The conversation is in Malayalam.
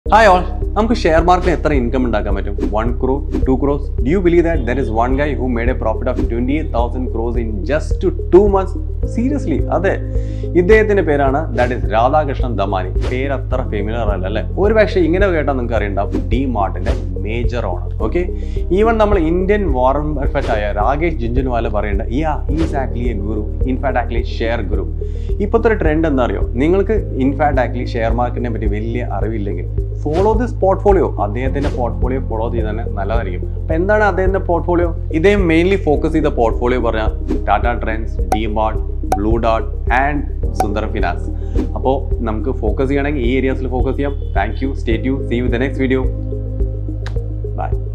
ഹായ് ഓൾ നമുക്ക് ഷെയർ മാർക്കറ്റിൽ എത്ര ഇൻകം ഉണ്ടാക്കാൻ പറ്റും one crore two crores do you believe that there is one guy who made a profit of twenty eight thousand crores in just two months seriously അതെ ഇദ്ദേഹത്തിന്റെ പേരാണ് ദാറ്റ് ഇസ് രാധാകൃഷ്ണൻ ദമാനി പേര് അത്ര ഫെമിലർ അല്ല അല്ലേ ഒരു പക്ഷേ ഇങ്ങനെ കേട്ടാൽ നിങ്ങൾക്ക് അറിയണ്ടാവും ഡി മാർട്ടിന്റെ മേജർ ഓണർ ഓക്കെ ഈവൻ നമ്മൾ ഇന്ത്യൻ വാറൻ ബഫറ്റ് ആയ രാകേഷ് ജിഞ്ചുൻവാല പറയേണ്ട yeah is actually a guru in fact actually share guru ഇപ്പോഴത്തെ ഒരു ട്രെൻഡ് എന്താ അറിയോ നിങ്ങൾക്ക് ഇൻഫാക്ട് ആക്ച്വലി ഷെയർ മാർക്കറ്റിനെ പറ്റി വലിയ അറിവില്ലെങ്കിൽ ഫോളോ ദിസ് പോർട്ട്ഫോളിയോ അദ്ദേഹത്തിന്റെ പോർട്ട്ഫോളിയോ ഫോളോ ചെയ്ത് തന്നെ നല്ലതായിരിക്കും അപ്പൊ എന്താണ് അദ്ദേഹത്തിന്റെ പോർട്ട്ഫോളിയോ ഇദ്ദേഹം മെയിൻലി ഫോക്കസ് ചെയ്ത പോർട്ട്ഫോളിയോ പറഞ്ഞാൽ Tata trends D Mart blue dot and Sundar finance അപ്പോൾ നമുക്ക് ഫോക്കസ് ചെയ്യണമെങ്കിൽ ഈ ഏരിയാസിൽ ഫോക്കസ് ചെയ്യാം thank you state you see you the next video by